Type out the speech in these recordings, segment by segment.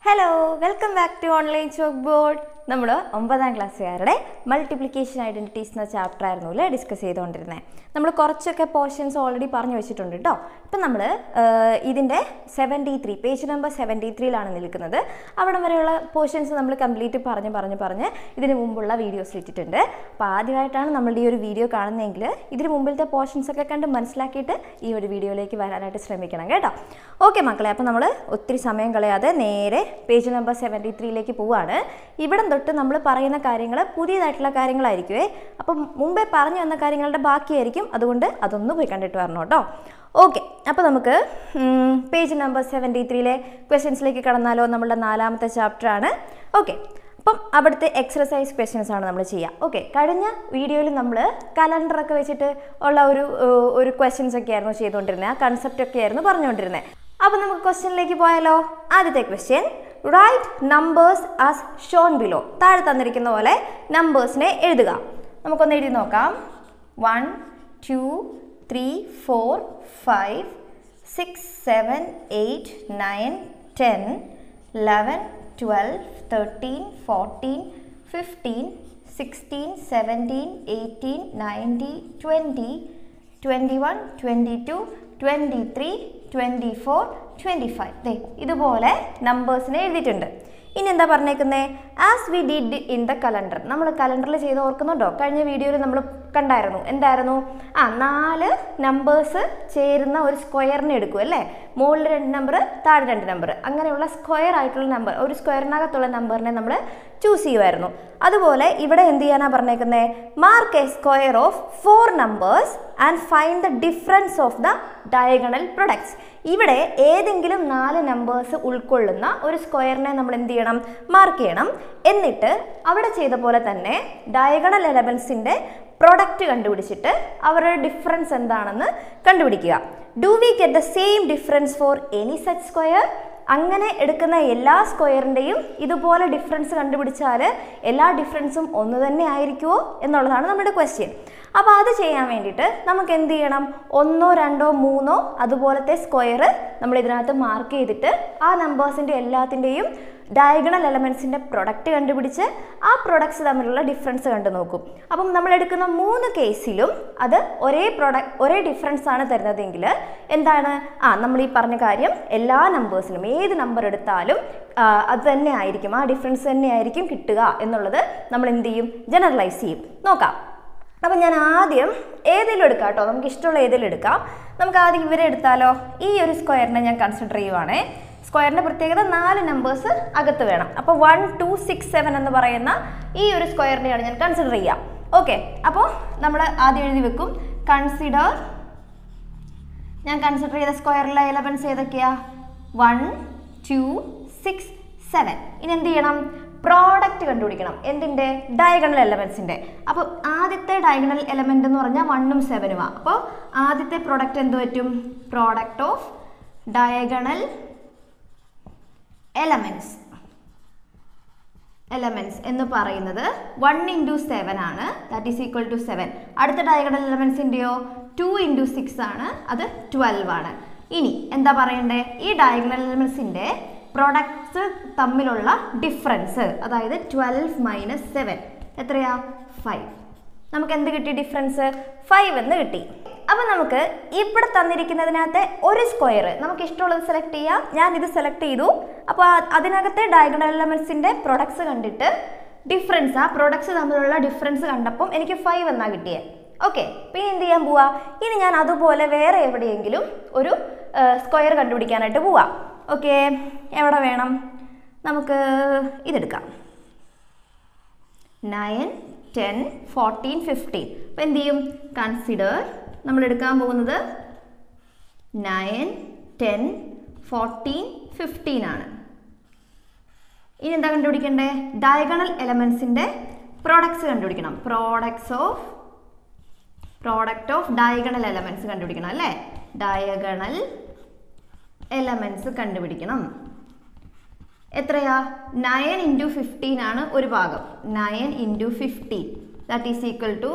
hello welcome back to online chalkboard നമ്മൾ ഒമ്പതാം ക്ലാസ്സുകാരുടെ മൾട്ടിപ്ലിക്കേഷൻ ഐഡൻറ്റിറ്റീസ് എന്ന ചാപ്റ്റർ ആയിരുന്നു അല്ലേ ഡിസ്കസ് ചെയ്തുകൊണ്ടിരുന്നത് നമ്മൾ കുറച്ചൊക്കെ പോർഷൻസ് ഓൾറെഡി പറഞ്ഞു വെച്ചിട്ടുണ്ട് കേട്ടോ ഇപ്പം നമ്മൾ ഇതിൻ്റെ seventy three page number seventy ത്രീയിലാണ് നിൽക്കുന്നത് അവിടെ വരെയുള്ള പോർഷൻസ് നമ്മൾ കംപ്ലീറ്റ് പറഞ്ഞ് പറഞ്ഞ് പറഞ്ഞ് ഇതിന് മുമ്പുള്ള വീഡിയോസ് ഇട്ടിട്ടുണ്ട് അപ്പോൾ ആദ്യമായിട്ടാണ് നമ്മളുടെ ഈ ഒരു വീഡിയോ കാണുന്നതെങ്കിൽ ഇതിന് മുമ്പിലത്തെ പോർഷൻസ് ഒക്കെ കണ്ട് മനസ്സിലാക്കിയിട്ട് ഈ ഒരു വീഡിയോയിലേക്ക് വരാനായിട്ട് ശ്രമിക്കണം കേട്ടോ ഓക്കെ മക്കളെ അപ്പോൾ നമ്മൾ ഒത്തിരി സമയം കളയാതെ നേരെ പേജ് നമ്പർ സെവൻറ്റി ത്രീയിലേക്ക് പോവാണ് ഇവിടം തൊട്ട് നമ്മൾ പറയുന്ന കാര്യങ്ങൾ പുതിയതായിട്ടുള്ള കാര്യങ്ങളായിരിക്കുമേ അപ്പം മുമ്പേ പറഞ്ഞു വന്ന കാര്യങ്ങളുടെ ബാക്കിയായിരിക്കും അതുകൊണ്ട് അതൊന്ന് പോയി കണ്ടിട്ട് വരണം കേട്ടോ ഓക്കെ അപ്പോൾ നമുക്ക് പേജ് നമ്പർ സെവൻറ്റി ത്രീയിലെ ക്വസ്റ്റ്യൻസിലേക്ക് കടന്നാലോ നമ്മളുടെ നാലാമത്തെ ചാപ്റ്ററാണ് ഓക്കെ അപ്പം അവിടുത്തെ എക്സർസൈസ് ക്വസ്റ്റ്യൻസ് ആണ് നമ്മൾ ചെയ്യുക ഓക്കെ കഴിഞ്ഞ വീഡിയോയിൽ നമ്മൾ കലണ്ടറൊക്കെ വെച്ചിട്ട് ഉള്ള ഒരു ഏഹ്, ഒരു ക്വസ്റ്റ്യൻസ് ഒക്കെ ആയിരുന്നു ചെയ്തുകൊണ്ടിരുന്നത് ആ കൺസെപ്റ്റ് ഒക്കെ ആയിരുന്നു പറഞ്ഞുകൊണ്ടിരുന്നത് അപ്പോൾ നമുക്ക് ക്വസ്റ്റ്യനിലേക്ക് പോയാലോ ആദ്യത്തെ question right numbers as shown below താഴെ തന്നിരിക്കുന്ന പോലെ നമ്പേഴ്സിനെ എഴുതുക നമുക്കൊന്ന് എഴുതി നോക്കാം one two three four five six seven eight nine ten eleven twelve thirteen fourteen fifteen sixteen seventeen eighteen ninety twenty twenty one twenty two twenty three twenty four twenty five ദേ ഇതുപോലെ നമ്പേഴ്സിനെ എഴുതിയിട്ടുണ്ട് ഇനി എന്താ പറഞ്ഞേക്കുന്നത് as we did in the calendar നമ്മൾ കലണ്ടറിൽ ചെയ്ത് ഓർക്കുന്നുണ്ടോ കഴിഞ്ഞ വീഡിയോയിൽ നമ്മൾ കണ്ടായിരുന്നു എന്തായിരുന്നു ആ നാല് നമ്പേഴ്സ് ചേരുന്ന ഒരു സ്ക്വയറിനെ എടുക്കും അല്ലേ മുകളിൽ രണ്ട് നമ്പർ താഴെ രണ്ട് നമ്പർ അങ്ങനെയുള്ള സ്ക്വയർ ആയിട്ടുള്ള നമ്പർ ഒരു സ്ക്വയറിനകത്തുള്ള നമ്പറിനെ നമ്മൾ ചൂസ് ചെയ്യുമായിരുന്നു അതുപോലെ ഇവിടെ എന്ത് ചെയ്യാനാ പറഞ്ഞേക്കുന്നത് mark a square of four numbers and find the difference of the diagonal products ഇവിടെ ഏതെങ്കിലും നാല് നമ്പേഴ്സ് ഉൾക്കൊള്ളുന്ന ഒരു സ്ക്വയറിനെ നമ്മൾ എന്ത് ചെയ്യണം മാർക്ക് ചെയ്യണം എന്നിട്ട് അവിടെ ചെയ്ത പോലെ തന്നെ ഡയഗണൽ എലമെൻസിൻ്റെ പ്രൊഡക്റ്റ് കണ്ടുപിടിച്ചിട്ട് അവരുടെ ഡിഫറൻസ് എന്താണെന്ന് കണ്ടുപിടിക്കുക do we get the same difference for any such square അങ്ങനെ എടുക്കുന്ന എല്ലാ സ്ക്വയറിൻ്റെയും ഇതുപോലെ ഡിഫറൻസ് കണ്ടുപിടിച്ചാൽ എല്ലാ ഡിഫറൻസും ഒന്ന് തന്നെ ആയിരിക്കുമോ എന്നുള്ളതാണ് നമ്മുടെ ക്വസ്റ്റ്യൻ അപ്പോൾ അത് ചെയ്യാൻ വേണ്ടിയിട്ട് നമുക്ക് എന്ത് ചെയ്യണം ഒന്നോ രണ്ടോ മൂന്നോ അതുപോലത്തെ സ്ക്വയർ നമ്മൾ ഇതിനകത്ത് മാർക്ക് ചെയ്തിട്ട് ആ നമ്പേഴ്സിൻ്റെ എല്ലാത്തിൻ്റെയും ഡയഗണൽ എലമെൻസിൻ്റെ പ്രൊഡക്റ്റ് കണ്ടുപിടിച്ച് ആ പ്രൊഡക്ട്സ് തമ്മിലുള്ള ഡിഫറൻസ് കണ്ടു നോക്കും അപ്പം നമ്മൾ എടുക്കുന്ന മൂന്ന് കേസിലും അത് ഒരേ പ്രൊഡക്റ്റ് ഒരേ ഡിഫറൻസ് ആണ് തരുന്നതെങ്കിൽ എന്താണ് ആ നമ്മൾ ഈ പറഞ്ഞ കാര്യം എല്ലാ നമ്പേഴ്സിനും ഏത് നമ്പർ എടുത്താലും ആ, അത് തന്നെ ആയിരിക്കും ആ ഡിഫറൻസ് തന്നെ ആയിരിക്കും കിട്ടുക എന്നുള്ളത് നമ്മൾ എന്ത് ചെയ്യും ജനറലൈസ് ചെയ്യും നോക്കാം അപ്പം ഞാൻ ആദ്യം ഏതെങ്കിലും എടുക്കാം കേട്ടോ നമുക്ക് ഇഷ്ടമുള്ള ഏതെങ്കിലും എടുക്കാം നമുക്ക് ആദ്യം ഇവരെ എടുത്താലോ ഈ ഒരു സ്ക്വയറിനെ ഞാൻ കൺസിഡർ ചെയ്യുവാണേ സ്ക്വയറിൻ്റെ പ്രത്യേകത നാല് നമ്പേഴ്സ് അകത്ത് വേണം അപ്പോൾ വൺ ടു സിക്സ് സെവൻ എന്ന് പറയുന്ന ഈ ഒരു സ്ക്വയറിനെയാണ് ഞാൻ കൺസിഡർ ചെയ്യുക ഓക്കെ അപ്പോൾ നമ്മൾ ആദ്യം എഴുതി വെക്കും കൺസിഡർ ഞാൻ കൺസിഡർ ചെയ്ത സ്ക്വയറിലെ എലവൻസ് ഏതൊക്കെയാ വൺ ടു സിക്സ് സെവൻ ഇനി എന്ത് ചെയ്യണം പ്രോഡക്റ്റ് കണ്ടുപിടിക്കണം എന്തിൻ്റെ ഡയഗണൽ എലമെൻസിൻ്റെ അപ്പോൾ ആദ്യത്തെ ഡയഗണൽ എലമെൻ്റ് എന്ന് പറഞ്ഞാൽ വണ്ണും സെവനുമാണ് അപ്പോൾ ആദ്യത്തെ പ്രോഡക്റ്റ് എന്ത് പറ്റും product of diagonal elements elements എന്ന് പറയുന്നത് വൺ ഇൻറ്റു സെവൻ ആണ് that is equal to seven അടുത്ത ഡയഗണൽ എലമെൻസിൻ്റെയോ ടു ഇൻറ്റു സിക്സ് ആണ് അത് ട്വൽവ് ആണ് ഇനി എന്താ പറയണ്ടേ ഈ ഡയഗണൽ എലമെൻസിൻ്റെ പ്രൊഡക്ട്സ് തമ്മിലുള്ള ഡിഫറൻസ് അതായത് ട്വൽവ് മൈനസ് സെവൻ എത്രയാ ഫൈവ് നമുക്ക് എന്ത് കിട്ടി ഡിഫറൻസ് ഫൈവ് എന്ന് കിട്ടി അപ്പം നമുക്ക് ഇവിടെ തന്നിരിക്കുന്നതിനകത്തെ ഒരു സ്ക്വയർ നമുക്ക് ഇഷ്ടമുള്ളത് സെലക്ട് ചെയ്യാം ഞാൻ ഇത് സെലക്ട് ചെയ്തു അപ്പോൾ അതിനകത്തെ ഡയഗണൽ എലമെൻസിൻ്റെ പ്രൊഡക്ട്സ് കണ്ടിട്ട് ഡിഫറൻസ് ആ പ്രൊഡക്ട്സ് തമ്മിലുള്ള ഡിഫറൻസ് കണ്ടപ്പം എനിക്ക് ഫൈവ് എന്നാ കിട്ടിയത് ഓക്കെ പിന്നെ എന്ത് ചെയ്യാൻ പോവാ ഇനി ഞാൻ അതുപോലെ വേറെ എവിടെയെങ്കിലും ഒരു സ്ക്വയർ കണ്ടുപിടിക്കാനായിട്ട് പോവാം ഓക്കെ എവിടെ വേണം നമുക്ക് ഇതെടുക്കാം നയൻ ടെൻ ഫോർട്ടീൻ ഫിഫ്റ്റീൻ അപ്പോൾ എന്ത് ചെയ്യും കൺസിഡർ നമ്മൾ എടുക്കാൻ പോകുന്നത് നയൻ ടെൻ ഫോർട്ടീൻ ഫിഫ്റ്റീൻ ആണ് ഇനി എന്താ കണ്ടുപിടിക്കണ്ടേ ഡയഗണൽ എലമെൻസിൻ്റെ പ്രോഡക്ട്സ് കണ്ടുപിടിക്കണം products of product of diagonal elements കണ്ടുപിടിക്കണം അല്ലേ ഡയഗണൽ എലമെൻറ്റ്സ് കണ്ടുപിടിക്കണം എത്രയാ നയൻ ഇൻറ്റു ഫിഫ്റ്റീൻ ആണ് ഒരു ഭാഗം nine into fifteen that is equal to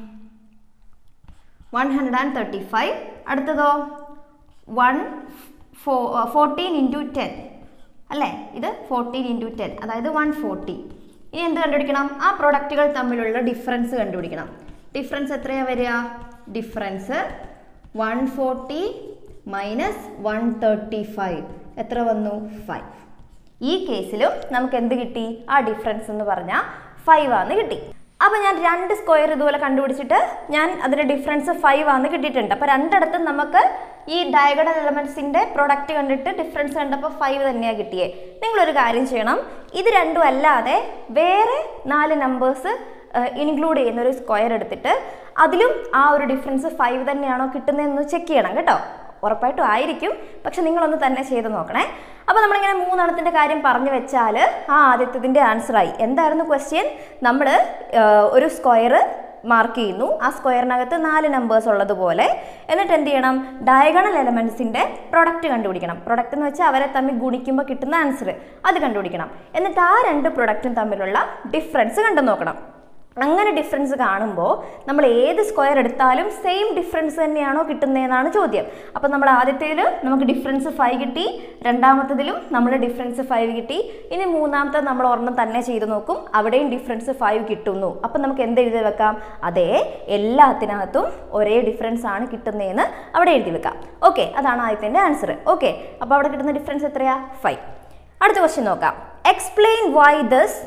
one hundred and thirty five അടുത്തതോ one four fourteen into ten അല്ലേ ഇത് ഫോർട്ടീൻ ഇൻറ്റു ടെൻ അതായത് വൺ ഫോർട്ടി ഇനി എന്ത് കണ്ടുപിടിക്കണം ആ പ്രൊഡക്റ്റുകൾ തമ്മിലുള്ള ഡിഫറൻസ് കണ്ടുപിടിക്കണം ഡിഫറൻസ് എത്രയാണ് വരിക difference one forty minus one thirty five എത്ര വന്നു ഫൈവ് ഈ കേസിലും നമുക്ക് എന്ത് കിട്ടി ആ ഡിഫറൻസ് എന്ന് പറഞ്ഞാൽ ഫൈവ് ആന്ന് കിട്ടി അപ്പോൾ ഞാൻ രണ്ട് സ്ക്വയർ ഇതുപോലെ കണ്ടുപിടിച്ചിട്ട് ഞാൻ അതിൻ്റെ ഡിഫറൻസ് ഫൈവ് ആന്ന് കിട്ടിയിട്ടുണ്ട് അപ്പോൾ രണ്ടിടത്തും നമുക്ക് ഈ ഡയഗണൽ എലമെൻസിൻ്റെ പ്രൊഡക്റ്റ് കണ്ടിട്ട് ഡിഫറൻസ് കണ്ടപ്പോൾ ഫൈവ് തന്നെയാണ് കിട്ടിയേ നിങ്ങളൊരു കാര്യം ചെയ്യണം ഇത് രണ്ടും അല്ലാതെ വേറെ നാല് നമ്പേഴ്സ് ഇൻക്ലൂഡ് ചെയ്യുന്ന ഒരു സ്ക്വയർ എടുത്തിട്ട് അതിലും ആ ഒരു ഡിഫറൻസ് ഫൈവ് തന്നെയാണോ കിട്ടുന്നതെന്ന് ചെക്ക് ചെയ്യണം കേട്ടോ ഉറപ്പായിട്ടും ആയിരിക്കും പക്ഷെ നിങ്ങളൊന്ന് തന്നെ ചെയ്ത് നോക്കണേ അപ്പോൾ നമ്മളിങ്ങനെ മൂന്നെണ്ണത്തിൻ്റെ കാര്യം പറഞ്ഞു വെച്ചാൽ ആ ആദ്യത്തതിൻ്റെ ആൻസറായി എന്തായിരുന്നു ക്വസ്റ്റ്യൻ നമ്മൾ ഒരു സ്ക്വയർ മാർക്ക് ചെയ്യുന്നു ആ സ്ക്വയറിനകത്ത് നാല് നമ്പേഴ്സ് ഉള്ളതുപോലെ എന്നിട്ട് എന്ത് ചെയ്യണം ഡയഗണൽ എലമെൻസിൻ്റെ പ്രൊഡക്റ്റ് കണ്ടുപിടിക്കണം പ്രൊഡക്റ്റ് എന്ന് വെച്ചാൽ അവരെ തമ്മിൽ ഗുണിക്കുമ്പോൾ കിട്ടുന്ന ആൻസർ അത് കണ്ടുപിടിക്കണം എന്നിട്ട് ആ രണ്ട് പ്രൊഡക്റ്റും തമ്മിലുള്ള ഡിഫറൻസ് കണ്ടു നോക്കണം അങ്ങനെ ഡിഫറൻസ് കാണുമ്പോൾ നമ്മൾ ഏത് സ്ക്വയർ എടുത്താലും സെയിം ഡിഫറൻസ് തന്നെയാണോ കിട്ടുന്നതെന്നാണ് ചോദ്യം അപ്പോൾ നമ്മൾ ആദ്യത്തേതിൽ നമുക്ക് ഡിഫറൻസ് ഫൈവ് കിട്ടി രണ്ടാമത്തതിലും നമ്മൾ ഡിഫറൻസ് ഫൈവ് കിട്ടി ഇനി മൂന്നാമത്തെ നമ്മൾ ഒരെണ്ണം തന്നെ ചെയ്ത് നോക്കും അവിടെയും ഡിഫറൻസ് ഫൈവ് കിട്ടുന്നു അപ്പം നമുക്ക് എന്ത് എഴുതി വെക്കാം അതെ എല്ലാത്തിനകത്തും ഒരേ ഡിഫറൻസ് ആണ് കിട്ടുന്നതെന്ന് അവിടെ എഴുതി വെക്കാം ഓക്കെ അതാണ് ആദ്യത്തിൻ്റെ ആൻസർ ഓക്കെ അപ്പോൾ അവിടെ കിട്ടുന്ന ഡിഫറൻസ് എത്രയാ ഫൈവ് അടുത്ത ക്വസ്റ്റ്യൻ നോക്കാം എക്സ്പ്ലെയിൻ വൈ ദസ്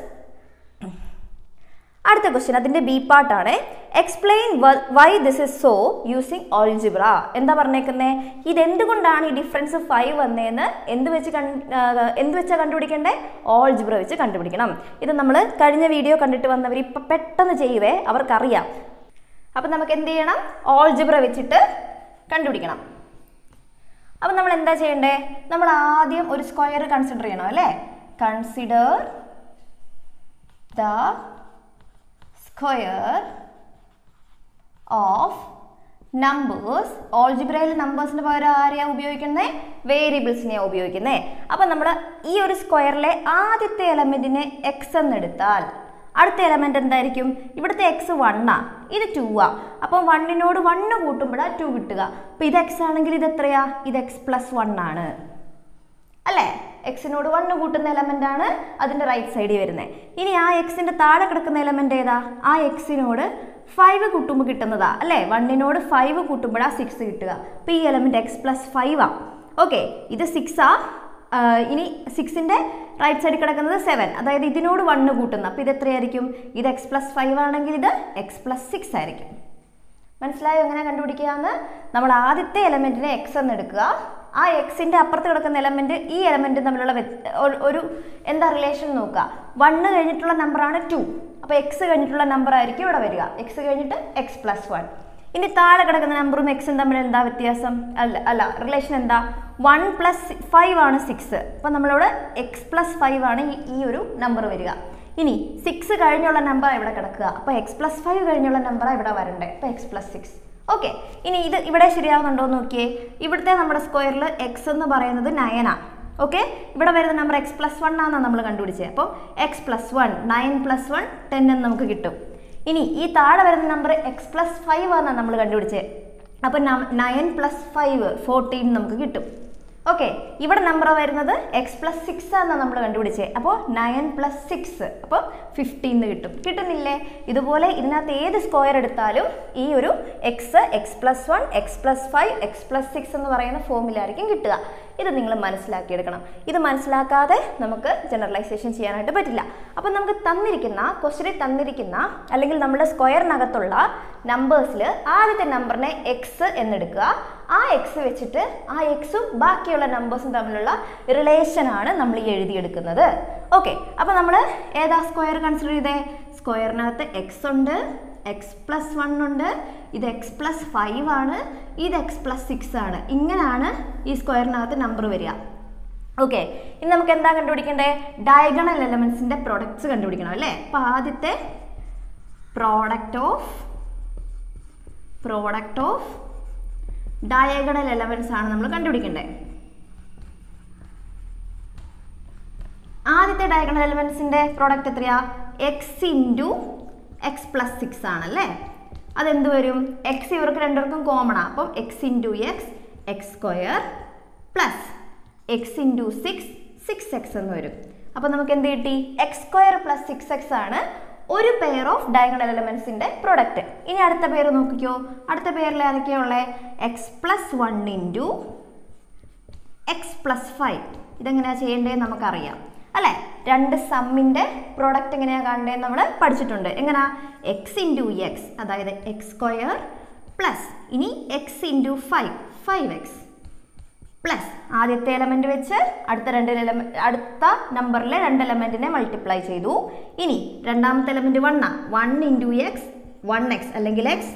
അടുത്ത ക്വസ്റ്റ്യൻ അതിൻ്റെ ബി പാർട്ടാണ് explain why this is so using algebra എന്താ പറഞ്ഞേക്കുന്നത് ഇതെന്തുകൊണ്ടാണ് ഈ ഡിഫറൻസ് ഫൈവ് വന്നതെന്ന് എന്ത് വെച്ച് കൺ എന്ത് വെച്ചാൽ കണ്ടുപിടിക്കേണ്ടേ ഓൾജിബ്ര വെച്ച് കണ്ടുപിടിക്കണം ഇത് നമ്മൾ കഴിഞ്ഞ വീഡിയോ കണ്ടിട്ട് വന്നവർ ഇപ്പം പെട്ടെന്ന് ചെയ്യുവേ അവർക്കറിയാം അപ്പം നമുക്ക് എന്ത് ചെയ്യണം ഓൾജിബ്ര വെച്ചിട്ട് കണ്ടുപിടിക്കണം അപ്പം നമ്മൾ എന്താ ചെയ്യണ്ടേ നമ്മൾ ആദ്യം ഒരു സ്ക്വയർ കൺസിഡർ ചെയ്യണം അല്ലേ consider the square of numbers ഓൾജിബ്രയിൽ നമ്പേഴ്സിന് പകരം ആരെയാണ് ഉപയോഗിക്കുന്നത് വേരിയബിൾസിനെയാണ് ഉപയോഗിക്കുന്നത് അപ്പം നമ്മൾ ഈ ഒരു സ്ക്വയറിലെ ആദ്യത്തെ എലമെൻറ്റിനെ എക്സ് എന്നെടുത്താൽ അടുത്ത എലമെന്റ് എന്തായിരിക്കും ഇവിടുത്തെ എക്സ് വണ്ണാ ഇത് ടു ആ അപ്പം വണ്ണിനോട് വണ്ണ് കൂട്ടുമ്പോഴാണ് ടു കിട്ടുക അപ്പം ഇത് എക്സ് ആണെങ്കിൽ ഇത് എത്രയാ ഇത് എക്സ് പ്ലസ് വൺ ആണ് അല്ലേ എക്സിനോട് വണ്ണ് കൂട്ടുന്ന എലമെന്റ് ആണ് അതിന്റെ റൈറ്റ് സൈഡിൽ വരുന്നത് ഇനി ആ എക്സിന്റെ താഴെ കിടക്കുന്ന എലമെന്റ് ഏതാ ആ എക്സിനോട് ഫൈവ് കൂട്ടുമ്പോൾ കിട്ടുന്നതാ അല്ലേ വണ്ണിനോട് ഫൈവ് കൂട്ടുമ്പോഴാണ് സിക്സ് കിട്ടുക അപ്പോൾ ഈ എലമെന്റ് എക്സ് പ്ലസ് ഫൈവ് ആ ഓക്കെ ഇത് സിക്സ് ആ ഇനി സിക്സിന്റെ റൈറ്റ് സൈഡിൽ കിടക്കുന്നത് സെവൻ അതായത് ഇതിനോട് വണ്ണ് കൂട്ടുന്ന അപ്പോൾ ഇത് എത്രയായിരിക്കും ഇത് എക്സ് പ്ലസ് ഫൈവ് ആണെങ്കിൽ ഇത് എക്സ് പ്ലസ് സിക്സ് ആയിരിക്കും മനസ്സിലായോ എങ്ങനെ കണ്ടുപിടിക്കുകയെന്ന് നമ്മൾ ആദ്യത്തെ എലമെന്റിനെ എക്സ് എന്ന് എടുക്കുക ആ എക്സിന്റെ അപ്പുറത്ത് കിടക്കുന്ന എലമെന്റ് ഈ എലമെന്റ് തമ്മിലുള്ള വ്യത്യ- ഒരു- ഒരു എന്താ റിലേഷൻ നോക്കുക വണ്ണ് കഴിഞ്ഞിട്ടുള്ള നമ്പറാണ് ടു അപ്പോൾ എക്സ് കഴിഞ്ഞിട്ടുള്ള നമ്പർ ആയിരിക്കും ഇവിടെ വരിക എക്സ് കഴിഞ്ഞിട്ട് എക്സ് പ്ലസ് വൺ ഇനി താഴെ കിടക്കുന്ന നമ്പറും എക്സും തമ്മിൽ എന്താ വ്യത്യാസം അല്ല അല്ല റിലേഷൻ എന്താ വൺ പ്ലസ് ഫൈവ് ആണ് സിക്സ് അപ്പം നമ്മളിവിടെ എക്സ് പ്ലസ് ഫൈവ് ആണ് ഈ- ഈ ഒരു നമ്പർ വരിക ഇനി സിക്സ് കഴിഞ്ഞുള്ള നമ്പർ ഇവിടെ കിടക്കുക അപ്പോൾ എക്സ് പ്ലസ് ഫൈവ് കഴിഞ്ഞുള്ള നമ്പറാണ് ഇവിടെ വരണ്ടേ അപ്പോൾ എക്സ് പ്ലസ് സിക്സ് ഓക്കെ ഇനി ഇത് ഇവിടെ ശരിയാവുന്നുണ്ടോ എന്ന് നോക്കിയേ ഇവിടുത്തെ നമ്മുടെ സ്ക്വയറിൽ എക്സ് എന്ന് പറയുന്നത് നയനാ ഓക്കെ ഇവിടെ വരുന്ന നമ്പർ എക്സ് പ്ലസ് വൺ ആണെന്നാണ് നമ്മൾ കണ്ടുപിടിച്ചത് അപ്പോൾ X plus one nine plus one ten എന്ന് നമുക്ക് കിട്ടും ഇനി ഈ താഴെ വരുന്ന നമ്പർ എക്സ് പ്ലസ് ഫൈവ് ആണെന്നാണ് നമ്മൾ കണ്ടുപിടിച്ചത് അപ്പോൾ നയൻ പ്ലസ് ഫൈവ് ഫോർട്ടീൻ നമുക്ക് കിട്ടും ഓക്കെ ഇവിടെ നമ്പർ വരുന്നത് എക്സ് പ്ലസ് സിക്സ് ആണ് നമ്മൾ കണ്ടുപിടിച്ചത് അപ്പോൾ നയൻ പ്ലസ് സിക്സ് അപ്പോൾ ഫിഫ്റ്റീൻ കിട്ടും കിട്ടുന്നില്ലേ ഇതുപോലെ ഇതിനകത്ത് ഏത് സ്ക്വയർ എടുത്താലും ഈ ഒരു X X plus one X plus five X plus six എന്ന് പറയുന്ന ഫോമിലായിരിക്കും കിട്ടുക ഇത് നിങ്ങൾ മനസ്സിലാക്കിയെടുക്കണം ഇത് മനസ്സിലാക്കാതെ നമുക്ക് ജനറലൈസേഷൻ ചെയ്യാനായിട്ട് പറ്റില്ല അപ്പം നമുക്ക് തന്നിരിക്കുന്ന ക്വസ്റ്റിനിൽ തന്നിരിക്കുന്ന അല്ലെങ്കിൽ നമ്മുടെ സ്ക്വയറിനകത്തുള്ള നമ്പേഴ്സിൽ ആദ്യത്തെ നമ്പറിനെ എക്സ് എന്നെടുക്കുക ആ എക്സ് വെച്ചിട്ട് ആ എക്സും ബാക്കിയുള്ള നമ്പേഴ്സും തമ്മിലുള്ള റിലേഷനാണ് നമ്മൾ ഈ എഴുതിയെടുക്കുന്നത് ഓക്കെ അപ്പോൾ നമ്മൾ ഏതാ സ്ക്വയർ കൺസിഡർ ചെയ്തേ സ്ക്വയറിനകത്ത് എക്സ് ഉണ്ട് എക്സ് പ്ലസ് വൺ ഉണ്ട് ഇത് എക്സ് പ്ലസ് ഫൈവ് ആണ് ഇത് എക്സ് പ്ലസ് സിക്സ് ആണ് ഇങ്ങനെയാണ് ഈ സ്ക്വയറിനകത്ത് നമ്പർ വരിക ഓക്കെ ഇനി നമുക്ക് എന്താ കണ്ടുപിടിക്കണ്ടേ ഡയഗണൽ എലമെന്റ്സിന്റെ പ്രൊഡക്ട്സ് കണ്ടുപിടിക്കണം അല്ലേ അപ്പൊ ആദ്യത്തെ product of product of diagonal elements ആണ് നമ്മൾ കണ്ടുപിടിക്കേണ്ടത് ആദ്യത്തെ ഡയഗണൽ എലമെന്റ്സിന്റെ പ്രോഡക്റ്റ് എത്രയാ X into X plus six ആണല്ലേ അതെന്ത് വരും എക്സ് ഇവർക്ക് രണ്ടുപേർക്കും കോമൺ ആ അപ്പം X into X X square plus X into six six X എന്ന് വരും അപ്പോൾ നമുക്ക് എന്ത് കിട്ടി X square plus six X ആണ് ഒരു പെയർ ഓഫ് ഡയഗണൽ എലമെന്റ്സിന്റെ പ്രൊഡക്റ്റ് ഇനി അടുത്ത പേര് നോക്കിക്കോ അടുത്ത പേരിൽ ഏതൊക്കെയുള്ളത് X plus one into X plus five ഇതെങ്ങനെയാണ് ചെയ്യേണ്ടതെന്ന് നമുക്കറിയാം അല്ലേ രണ്ട് സമ്മിൻ്റെ പ്രോഡക്റ്റ് എങ്ങനെയാണ് കാണേണ്ടതെന്ന് നമ്മൾ പഠിച്ചിട്ടുണ്ട് എങ്ങനെയാ എക്സ് ഇൻറ്റു എക്സ് അതായത് എക്സ് സ്ക്വയർ പ്ലസ് ഇനി X into five five X plus ആദ്യത്തെ എലമെന്റ് വെച്ച് അടുത്ത രണ്ട് എലമെന്റ് അടുത്ത നമ്പറിലെ രണ്ട് എലമെന്റിനെ മൾട്ടിപ്ലൈ ചെയ്തു ഇനി രണ്ടാമത്തെ എലമെന്റ് വണ്ണാ one into X one X അല്ലെങ്കിൽ X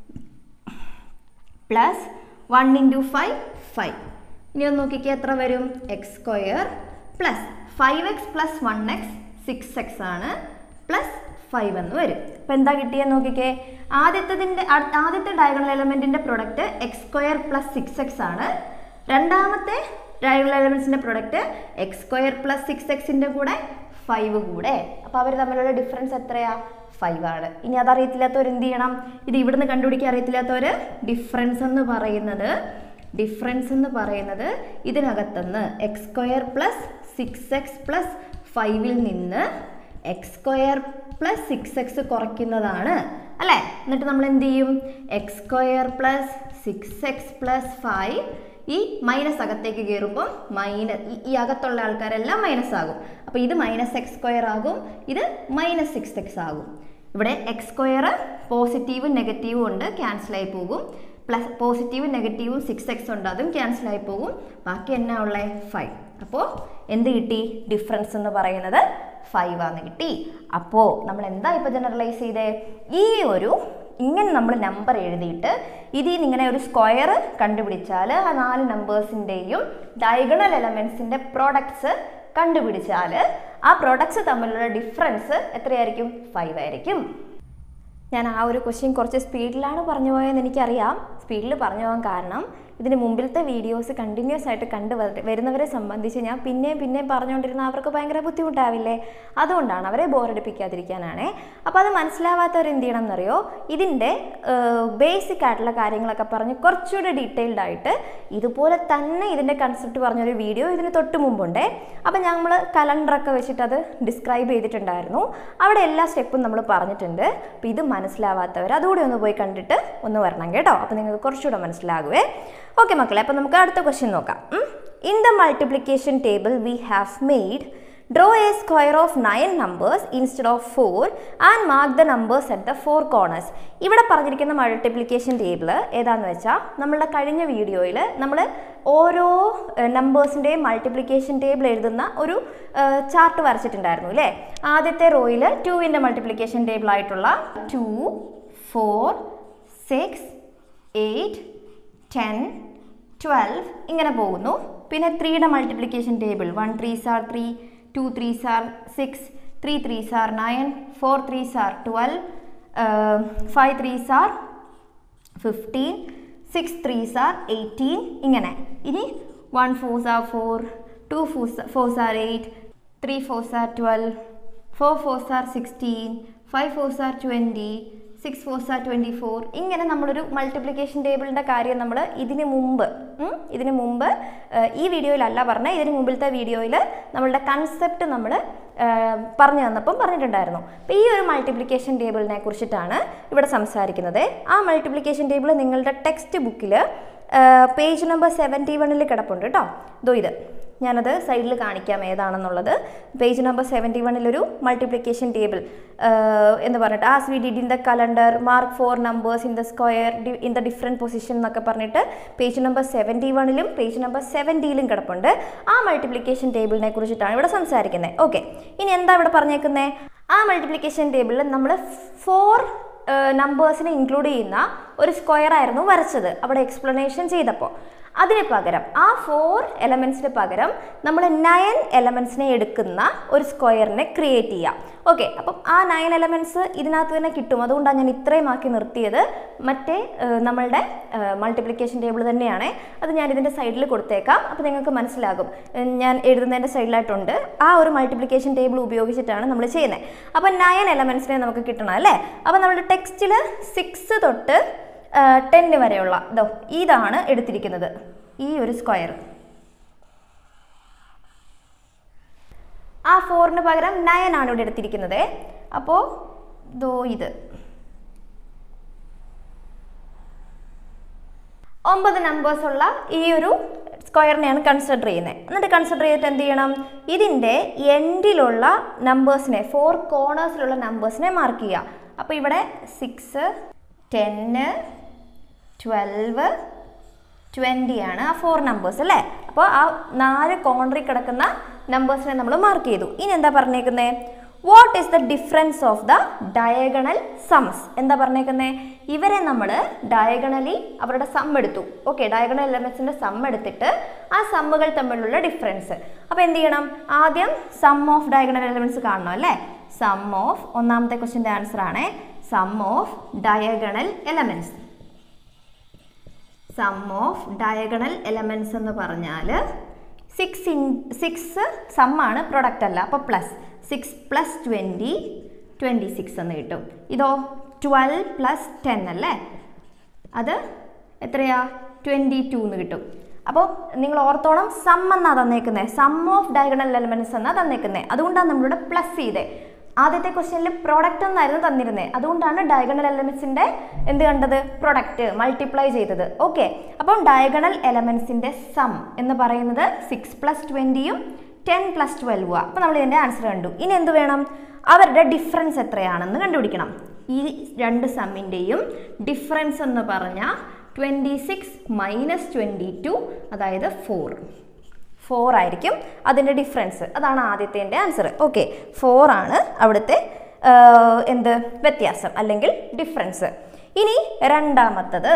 plus one into five five ഇനി ഒന്ന് നോക്കിക്കേ എത്ര വരും X square plus five X plus one X six X ആണ് പ്ലസ് ഫൈവ് എന്ന് വരും അപ്പം എന്താ കിട്ടിയെന്ന് നോക്കിക്കേ ആദ്യത്തതിൻ്റെ ആദ്യത്തെ ഡയഗണൽ എലമെൻറ്റിൻ്റെ product X square plus six X ആണ് രണ്ടാമത്തെ ഡയഗണൽ എലമെൻറ്റ്സിൻ്റെ product X square plus six എക്സിൻ്റെ കൂടെ ഫൈവ് കൂടെ അപ്പോൾ അവർ തമ്മിലുള്ള ഡിഫറൻസ് എത്രയാ ഫൈവ് ആണ് ഇനി അതറിയത്തില്ലാത്തവർ എന്ത് ചെയ്യണം ഇത് ഇവിടുന്ന് കണ്ടുപിടിക്കാൻ അറിയത്തില്ലാത്തവർ ഡിഫറൻസ് എന്ന് പറയുന്നത് ഡിഫറൻസ് എന്ന് പറയുന്നത് ഇതിനകത്തുനിന്ന് X square plus six X plus ഫൈവിൽ നിന്ന് X square plus six X കുറയ്ക്കുന്നതാണ് അല്ലേ എന്നിട്ട് നമ്മൾ എന്ത് ചെയ്യും X square plus six X plus five ഈ മൈനസ് അകത്തേക്ക് കയറുമ്പോൾ മൈനസ് ഈ അകത്തുള്ള ആൾക്കാരെല്ലാം മൈനസ് ആകും അപ്പോൾ ഇത് മൈനസ് എക്സ് സ്ക്വയർ ആകും ഇത് മൈനസ് സിക്സ് എക്സ് ആകും ഇവിടെ എക്സ് സ്ക്വയർ പോസിറ്റീവും നെഗറ്റീവും ഉണ്ട് ക്യാൻസലായി പോകും പ്ലസ് പോസിറ്റീവും നെഗറ്റീവും സിക്സ് എക്സ് ഉണ്ട് അതും ക്യാൻസലായി പോകും ബാക്കി എന്നാ ഉള്ളത് ഫൈവ് അപ്പോൾ എന്ത് കിട്ടി ഡിഫറൻസ് എന്ന് പറയുന്നത് ഫൈവ് ആണ് കിട്ടി അപ്പോൾ നമ്മൾ എന്താ ഇപ്പോൾ ജനറലൈസ് ചെയ്തേ ഈ ഒരു ഇങ്ങനെ നമ്മൾ നമ്പർ എഴുതിയിട്ട് ഇതിൽ നിന്ന് ഇങ്ങനെ ഒരു സ്ക്വയർ കണ്ടുപിടിച്ചാൽ ആ നാല് നമ്പേഴ്സിൻ്റെയും ഡയഗണൽ എലമെൻസിൻ്റെ പ്രോഡക്ട്സ് കണ്ടുപിടിച്ചാൽ ആ പ്രോഡക്ട്സ് തമ്മിലുള്ള ഡിഫറൻസ് എത്രയായിരിക്കും ഫൈവ് ആയിരിക്കും ഞാൻ ആ ഒരു ക്വസ്റ്റ്യൻ കുറച്ച് സ്പീഡിലാണ് പറഞ്ഞു പോയതെന്ന് എനിക്കറിയാം സ്പീഡിൽ പറഞ്ഞു പോകാൻ കാരണം ഇതിന് മുമ്പിലത്തെ വീഡിയോസ് കണ്ടിന്യൂസ് ആയിട്ട് കണ്ടു വര- വരുന്നവരെ സംബന്ധിച്ച് ഞാൻ പിന്നെയും പിന്നെയും പറഞ്ഞുകൊണ്ടിരുന്ന അവർക്ക് ഭയങ്കര ബുദ്ധിമുട്ടാവില്ലേ അതുകൊണ്ടാണ് അവരെ ബോറടിപ്പിക്കാതിരിക്കാനാണേ അപ്പോൾ അത് മനസ്സിലാവാത്തവർ എന്ത് ചെയ്യണം എന്നറിയോ ഇതിൻ്റെ ബേസിക് ആയിട്ടുള്ള കാര്യങ്ങളൊക്കെ പറഞ്ഞ് കുറച്ചുകൂടെ ഡീറ്റെയിൽഡ് ആയിട്ട് ഇതുപോലെ തന്നെ ഇതിൻ്റെ കൺസെപ്റ്റ് പറഞ്ഞൊരു വീഡിയോ ഇതിന് തൊട്ട് മുമ്പുണ്ടേ അപ്പം നമ്മൾ കലണ്ടറൊക്കെ വെച്ചിട്ട് അത് ഡിസ്ക്രൈബ് ചെയ്തിട്ടുണ്ടായിരുന്നു അവിടെ എല്ലാ സ്റ്റെപ്പും നമ്മൾ പറഞ്ഞിട്ടുണ്ട് അപ്പോൾ ഇത് മനസ്സിലാവാത്തവർ അതുകൂടി ഒന്ന് പോയി കണ്ടിട്ട് ഒന്ന് വരണം കേട്ടോ അപ്പോൾ നിങ്ങൾക്ക് കുറച്ചുകൂടെ മനസ്സിലാകുവേ ഓക്കെ മക്കളെ അപ്പോൾ നമുക്ക് അടുത്ത ക്വസ്റ്റ്യൻ നോക്കാം in the multiplication table we have made draw a square of nine numbers instead of four and mark the numbers at the four corners ഇവിടെ പറഞ്ഞിരിക്കുന്ന മൾട്ടിപ്ലിക്കേഷൻ ടേബിൾ ഏതാണെന്ന് വെച്ചാൽ നമ്മളുടെ കഴിഞ്ഞ വീഡിയോയിൽ നമ്മൾ ഓരോ നമ്പേഴ്സിൻ്റെയും മൾട്ടിപ്ലിക്കേഷൻ ടേബിൾ എഴുതുന്ന ഒരു ചാർട്ട് വരച്ചിട്ടുണ്ടായിരുന്നു അല്ലേ ആദ്യത്തെ റോയിൽ ടുവിൻ്റെ മൾട്ടിപ്ലിക്കേഷൻ ടേബിൾ ആയിട്ടുള്ള two four six eight ten twelve ഇങ്ങനെ പോകുന്നു പിന്നെ ത്രീയുടെ മൾട്ടിപ്ലിക്കേഷൻ ടേബിൾ വൺ ത്രീ സാർ ത്രീ ടു ത്രീ സാർ സിക്സ് ത്രീ ത്രീ സാർ നയൻ ഫോർ ത്രീ സാർ ട്വൽവ് ഫൈവ് ത്രീ സാർ ഫിഫ്റ്റീൻ സിക്സ് ത്രീ സാർ എയ്റ്റീൻ ഇങ്ങനെ ഇനി വൺ ഫോർ സാർ ഫോർ ടു ഫോർ ഫോർ സാർ എയ്റ്റ് ത്രീ ഫോർ സാർ ട്വൽവ് ഫോർ ഫോർ സാർ സിക്സ്റ്റീൻ ഫൈവ് ഫോർ സാർ ട്വൻറ്റി സിക്സ് ഫോർ സാർ ട്വൻറ്റി ഫോർ ഇങ്ങനെ നമ്മളൊരു മൾട്ടിപ്ലിക്കേഷൻ ടേബിളിൻ്റെ കാര്യം നമ്മൾ ഇതിന് മുമ്പ് ഉം, ഇതിന് മുമ്പ് ഏഹ്, ഈ വീഡിയോയിലല്ല പറഞ്ഞ ഇതിന് മുമ്പിലത്തെ വീഡിയോയിൽ നമ്മളുടെ കൺസെപ്റ്റ് നമ്മൾ പറഞ്ഞു തന്നപ്പം പറഞ്ഞിട്ടുണ്ടായിരുന്നു അപ്പോൾ ഈ ഒരു മൾട്ടിപ്ലിക്കേഷൻ ടേബിളിനെ കുറിച്ചിട്ടാണ് ഇവിടെ സംസാരിക്കുന്നത് ആ മൾട്ടിപ്ലിക്കേഷൻ ടേബിൾ നിങ്ങളുടെ ടെക്സ്റ്റ് ബുക്കിൽ പേജ് നമ്പർ സെവൻറ്റി വണ്ണിൽ കിടപ്പുണ്ട് കേട്ടോ ഇതോ ഇത് ഞാനത് സൈഡിൽ കാണിക്കാം ഏതാണെന്നുള്ളത് പേജ് നമ്പർ സെവൻറ്റി വണ്ണിലൊരു മൾട്ടിപ്ലിക്കേഷൻ ടേബിൾ എന്ന് പറഞ്ഞിട്ട് as we did in the calendar mark four numbers in the square in the different position എന്നൊക്കെ പറഞ്ഞിട്ട് പേജ് നമ്പർ സെവൻറ്റി വണ്ണിലും പേജ് നമ്പർ സെവൻറ്റിയിലും കിടപ്പുണ്ട് ആ മൾട്ടിപ്ലിക്കേഷൻ ടേബിളിനെ കുറിച്ചിട്ടാണ് ഇവിടെ സംസാരിക്കുന്നത് ഓക്കെ ഇനി എന്താ ഇവിടെ പറഞ്ഞേക്കുന്നത് ആ മൾട്ടിപ്ലിക്കേഷൻ ടേബിളിൽ നമ്മൾ ഫോർ നമ്പേഴ്സിനെ ഇൻക്ലൂഡ് ചെയ്യുന്ന ഒരു സ്ക്വയർ ആയിരുന്നു വരച്ചത് അവിടെ എക്സ്പ്ലനേഷൻ ചെയ്തപ്പോൾ അതിന് പകരം ആ ഫോർ എലമെൻസിന് പകരം നമ്മൾ നയൻ എലമെൻസിനെ എടുക്കുന്ന ഒരു സ്ക്വയറിനെ ക്രിയേറ്റ് ചെയ്യാം ഓക്കെ അപ്പം ആ നയൻ എലമെൻറ്റ്സ് ഇതിനകത്ത് തന്നെ കിട്ടും അതുകൊണ്ടാണ് ഞാൻ ഇത്രയും ആക്കി നിർത്തിയത് മറ്റേ ഏഹ്, നമ്മളുടെ മൾട്ടിപ്ലിക്കേഷൻ ടേബിൾ തന്നെയാണ് അത് ഞാൻ ഇതിൻ്റെ സൈഡിൽ കൊടുത്തേക്കാം അപ്പോൾ നിങ്ങൾക്ക് മനസ്സിലാകും ഏഹ്, ഞാൻ എഴുതുന്നതിൻ്റെ സൈഡിലായിട്ടുണ്ട് ആ ഒരു മൾട്ടിപ്ലിക്കേഷൻ ടേബിൾ ഉപയോഗിച്ചിട്ടാണ് നമ്മൾ ചെയ്യുന്നത് അപ്പോൾ നയൻ എലമെൻസിനെ നമുക്ക് കിട്ടണം അല്ലേ അപ്പോൾ നമ്മുടെ ടെക്സ്റ്റിൽ സിക്സ് തൊട്ട് ടെന്ന് വരെയുള്ള ഇതോ ഇതാണ് എടുത്തിരിക്കുന്നത് ഈ ഒരു സ്ക്വയർ ഫോറിന് പകരം നയൻ ആണ് ഇവിടെ എടുത്തിരിക്കുന്നത് അപ്പോൾ ദോ ഇത് ഒമ്പത് നമ്പേഴ്സ് ഉള്ള ഈ ഒരു സ്ക്വയറിനെയാണ് കൺസിഡർ ചെയ്യുന്നത് എന്നിട്ട് കൺസിഡർ ചെയ്തിട്ട് എന്ത് ചെയ്യണം ഇതിൻ്റെ എൻഡിലുള്ള നമ്പേഴ്സിനെ ഫോർ കോർണേഴ്സിലുള്ള നമ്പേഴ്സിനെ മാർക്ക് ചെയ്യുക അപ്പോൾ ഇവിടെ സിക്സ് ടെന്ന് ട്വൽവ് ട്വൻറ്റി ആണ് ആ ഫോർ നമ്പേഴ്സ് അല്ലേ അപ്പോൾ ആ നാല് കോൺട്രി കിടക്കുന്ന നമ്പേഴ്സിനെ നമ്മൾ മാർക്ക് ചെയ്തു ഇനി എന്താ പറഞ്ഞേക്കുന്നത് what is the difference of the diagonal sums എന്താ പറഞ്ഞേക്കുന്നത് ഇവരെ നമ്മൾ ഡയഗണലി അവരുടെ സം എടുത്തു ഓക്കെ ഡയഗണൽ എലമെൻസിൻ്റെ സം എടുത്തിട്ട് ആ സമ്മുകൾ തമ്മിലുള്ള ഡിഫറൻസ് അപ്പോൾ എന്ത് ചെയ്യണം ആദ്യം സം ഓഫ് ഡയഗണൽ എലമെൻറ്റ്സ് കാണണം അല്ലേ സം ഓഫ് ഒന്നാമത്തെ ക്വസ്റ്റിൻ്റെ ആൻസർ ആണ് sum of diagonal elements sum of diagonal elements എന്ന് പറഞ്ഞാൽ സിക്സ് ഇൻ സിക്സ് സമ്മാണ് പ്രൊഡക്റ്റ് അല്ല അപ്പോൾ plus six plus twenty twenty six എന്ന് കിട്ടും ഇതോ ട്വൽവ് പ്ലസ് ടെൻ അല്ലേ അത് എത്രയാ ട്വൻറ്റി ടു എന്ന് കിട്ടും അപ്പോൾ നിങ്ങൾ ഓർത്തോണം സം എന്നാണ് തന്നേക്കുന്നത് സം ഓഫ് ഡയഗണൽ എലമെൻറ്റ്സ് എന്നാണ് തന്നേക്കുന്നത് അതുകൊണ്ടാണ് നമ്മളിവിടെ പ്ലസ് ചെയ്തേ ആദ്യത്തെ ക്വസ്റ്റ്യനിൽ പ്രോഡക്റ്റ് എന്നായിരുന്നു തന്നിരുന്നത് അതുകൊണ്ടാണ് ഡയഗണൽ എലമെൻസിൻ്റെ എന്ത് കണ്ടത് പ്രൊഡക്റ്റ് മൾട്ടിപ്ലൈ ചെയ്തത് ഓക്കെ അപ്പം ഡയഗണൽ എലമെൻസിൻ്റെ സം എന്ന് പറയുന്നത് സിക്സ് പ്ലസ് ട്വൻറ്റിയും ടെൻ പ്ലസ് ട്വൽവും അപ്പോൾ നമ്മൾ ഇതിൻ്റെ ആൻസർ കണ്ടു ഇനി എന്ത് വേണം അവരുടെ ഡിഫറൻസ് എത്രയാണെന്ന് കണ്ടുപിടിക്കണം ഈ രണ്ട് സമ്മിൻ്റെയും ഡിഫറൻസ് എന്ന് പറഞ്ഞാൽ twenty six minus twenty two അതായത് ഫോർ ഫോർ ആയിരിക്കും അതിൻ്റെ ഡിഫറൻസ് അതാണ് ആദ്യത്തെ ആൻസർ ഓക്കെ ഫോർ ആണ് അവിടുത്തെ ആ, എന്ത് വ്യത്യാസം അല്ലെങ്കിൽ ഡിഫറൻസ് ഇനി രണ്ടാമത്തത്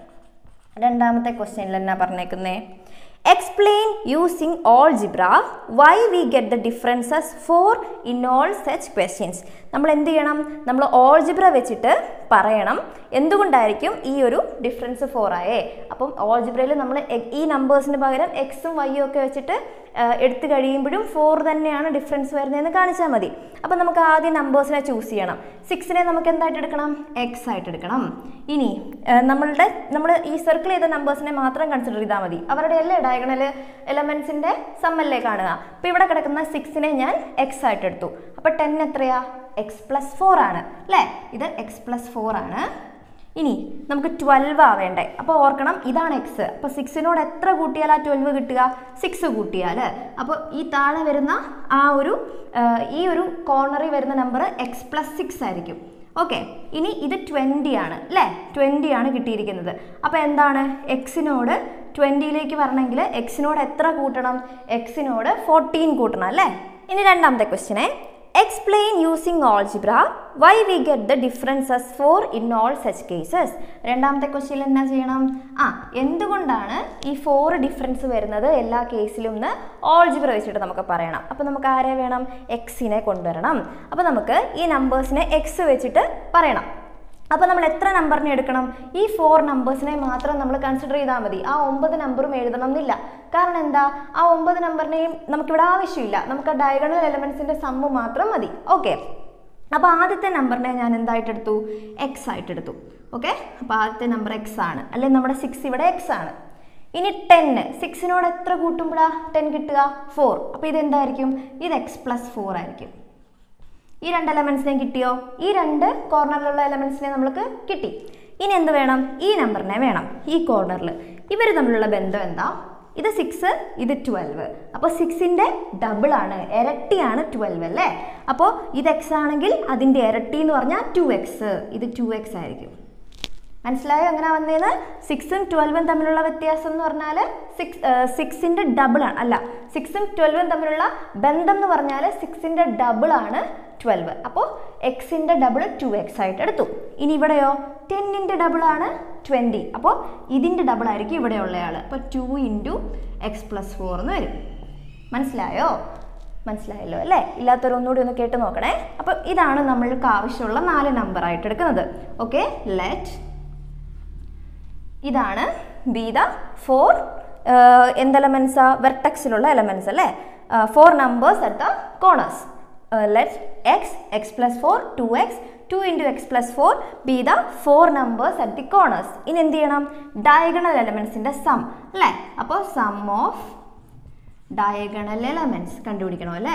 രണ്ടാമത്തെ ക്വസ്റ്റ്യനിൽ എന്നാ പറഞ്ഞേക്കുന്നേ explain using algebra why we get the differences four in all such questions നമ്മൾ എന്ത് ചെയ്യണം നമ്മൾ ഓൾ ജിബ്ര വെച്ചിട്ട് പറയണം എന്തുകൊണ്ടായിരിക്കും ഈ ഒരു ഡിഫറൻസ് ഫോർ ആയേ അപ്പം ഓൾ ജിബ്രയിൽ നമ്മൾ ഈ നമ്പേഴ്സിന് പകരം എക്സും വൈയും ഒക്കെ വെച്ചിട്ട് ആ, എടുത്തു കഴിയുമ്പോഴും ഫോർ തന്നെയാണ് ഡിഫറൻസ് വരുന്നതെന്ന് കാണിച്ചാൽ മതി അപ്പം നമുക്ക് ആദ്യം നമ്പേഴ്സിനെ ചൂസ് ചെയ്യണം സിക്സിനെ നമുക്ക് എന്തായിട്ട് എടുക്കണം എക്സ് ആയിട്ട് എടുക്കണം ഇനി ആ, നമ്മളുടെ നമ്മൾ ഈ സർക്കിൾ ചെയ്ത നമ്പേഴ്സിനെ മാത്രം കൺസിഡർ ചെയ്താൽ മതി അവരുടെ എല്ലാ ഡയഗണൽ എലമെൻസിൻ്റെ സമ്മല്ലേ കാണുക അപ്പോൾ ഇവിടെ കിടക്കുന്ന സിക്സിനെ ഞാൻ എക്സ് ആയിട്ട് എടുത്തു അപ്പോൾ ടെൻ എത്രയാ എക്സ് പ്ലസ് ഫോർ ആണ് അല്ലേ ഇത് എക്സ് പ്ലസ് ഫോർ ആണ് ഇനി നമുക്ക് ട്വൽവ് ആവേണ്ടേ അപ്പോൾ ഓർക്കണം ഇതാണ് എക്സ് അപ്പോൾ സിക്സിനോട് എത്ര കൂട്ടിയാൽ ആ ട്വൽവ് കിട്ടുക സിക്സ് കൂട്ടിയാൽ അപ്പോൾ ഈ താഴെ വരുന്ന ആ ഒരു ആ, ഈ ഒരു കോർണറിൽ വരുന്ന നമ്പർ എക്സ് പ്ലസ് സിക്സ് ആയിരിക്കും ഓക്കെ ഇനി ഇത് ട്വൻറ്റി ആണ് അല്ലേ ട്വൻറ്റി ആണ് കിട്ടിയിരിക്കുന്നത് അപ്പോൾ എന്താണ് എക്സിനോട് ട്വൻറ്റിയിലേക്ക് വരണമെങ്കിൽ എക്സിനോട് എത്ര കൂട്ടണം എക്സിനോട് ഫോർട്ടീൻ കൂട്ടണം അല്ലേ ഇനി രണ്ടാമത്തെ ക്വസ്റ്റിനെ explain using algebra why we get the differences four in all such cases രണ്ടാമത്തെ ക്വസ്റ്റ്യൻ എന്നാ ചെയ്യണം ആ എന്തുകൊണ്ടാണ് ഈ ഫോർ ഡിഫറൻസ് വരുന്നത് എല്ലാ കേസിലും എന്ന് ഓൾജിബ്ര വെച്ചിട്ട് നമുക്ക് പറയണം അപ്പോൾ നമുക്ക് ആരെ വേണം എക്സിനെ കൊണ്ടുവരണം അപ്പോൾ നമുക്ക് ഈ നമ്പേഴ്സിനെ എക്സ് വെച്ചിട്ട് പറയണം അപ്പോൾ നമ്മൾ എത്ര നമ്പറിനെ എടുക്കണം ഈ ഫോർ നമ്പേഴ്സിനെ മാത്രം നമ്മൾ കൺസിഡർ ചെയ്താൽ മതി ആ ഒമ്പത് നമ്പറും എഴുതണം എന്നില്ല കാരണം എന്താ ആ ഒമ്പത് നമ്പറിനെയും നമുക്കിവിടെ ആവശ്യമില്ല നമുക്ക് ഡയഗണൽ എലമെൻസിൻ്റെ സമ്മ് മാത്രം മതി ഓക്കെ അപ്പോൾ ആദ്യത്തെ നമ്പറിനെ ഞാൻ എന്തായിട്ട് എടുത്തു എക്സ് ആയിട്ട് എടുത്തു ഓക്കെ അപ്പോൾ ആദ്യത്തെ നമ്പർ എക്സ് ആണ് അല്ലെങ്കിൽ നമ്മുടെ സിക്സ് ഇവിടെ എക്സ് ആണ് ഇനി ടെന്ന് സിക്സിനോട് എത്ര കൂട്ടുമ്പോഴാ ടെൻ കിട്ടുക ഫോർ അപ്പോൾ ഇതെന്തായിരിക്കും ഇത് എക്സ് പ്ലസ് ഫോർ ആയിരിക്കും ഈ രണ്ട് എലമെൻസിനെ കിട്ടിയോ ഈ രണ്ട് കോർണറിലുള്ള എലമെൻസിനെ നമ്മൾക്ക് കിട്ടി ഇനി എന്ത് വേണം ഈ നമ്പറിനെ വേണം ഈ കോർണറിൽ ഇവർ തമ്മിലുള്ള ബന്ധം എന്താ ഇത് സിക്സ് ഇത് ട്വൽവ് അപ്പോൾ സിക്സിൻ്റെ ഡബിൾ ആണ് ഇരട്ടിയാണ് ട്വൽവ് അല്ലേ അപ്പോൾ ഇത് എക്സ് ആണെങ്കിൽ അതിൻ്റെ ഇരട്ടി എന്ന് പറഞ്ഞാൽ ടു എക്സ് ഇത് ടു എക്സ് ആയിരിക്കും മനസ്സിലായോ എങ്ങനെ വന്നേന്ന് സിക്സും ട്വൽവും തമ്മിലുള്ള വ്യത്യാസം എന്ന് പറഞ്ഞാൽ സിക്സ് സിക്സിൻ്റെ ഡബിൾ ആണ് അല്ല സിക്സും ട്വൽവും തമ്മിലുള്ള ബന്ധം എന്ന് പറഞ്ഞാൽ സിക്സിൻ്റെ ഡബിൾ ആണ് ട്വൽവ് അപ്പോൾ എക്സിൻ്റെ ഡബിൾ ടു എക്സ് ആയിട്ട് എടുത്തു ഇനി ഇവിടെയോ ടെന്നിൻ്റെ ഡബിൾ ആണ് ട്വൻറ്റി അപ്പോൾ ഇതിൻ്റെ ഡബിൾ ആയിരിക്കും ഇവിടെ ഉള്ളയാൾ അപ്പോൾ two into X plus four എന്ന് വരും മനസ്സിലായോ മനസ്സിലായല്ലോ അല്ലേ ഇല്ലാത്തവർ ഒന്നുകൂടി ഒന്ന് കേട്ട് നോക്കണേ അപ്പം ഇതാണ് നമ്മൾക്ക് ആവശ്യമുള്ള നാല് നമ്പർ ആയിട്ട് എടുക്കുന്നത് ഓക്കെ ലെറ്റ് ഇതാണ് ബി ദ ഫോർ എന്ത് എലമെൻസാ വെർട്ടക്സിലുള്ള എലമെൻസ് അല്ലേ four numbers at the corners let x X plus four two x two into X plus four be the four numbers at the corners ഇനി എന്ത് ചെയ്യണം ഡയഗണൽ എലമെൻസിൻ്റെ some അല്ലേ അപ്പോൾ സം ഓഫ് ഡയഗണൽ എലമെൻറ്റ്സ് കണ്ടുപിടിക്കണം അല്ലേ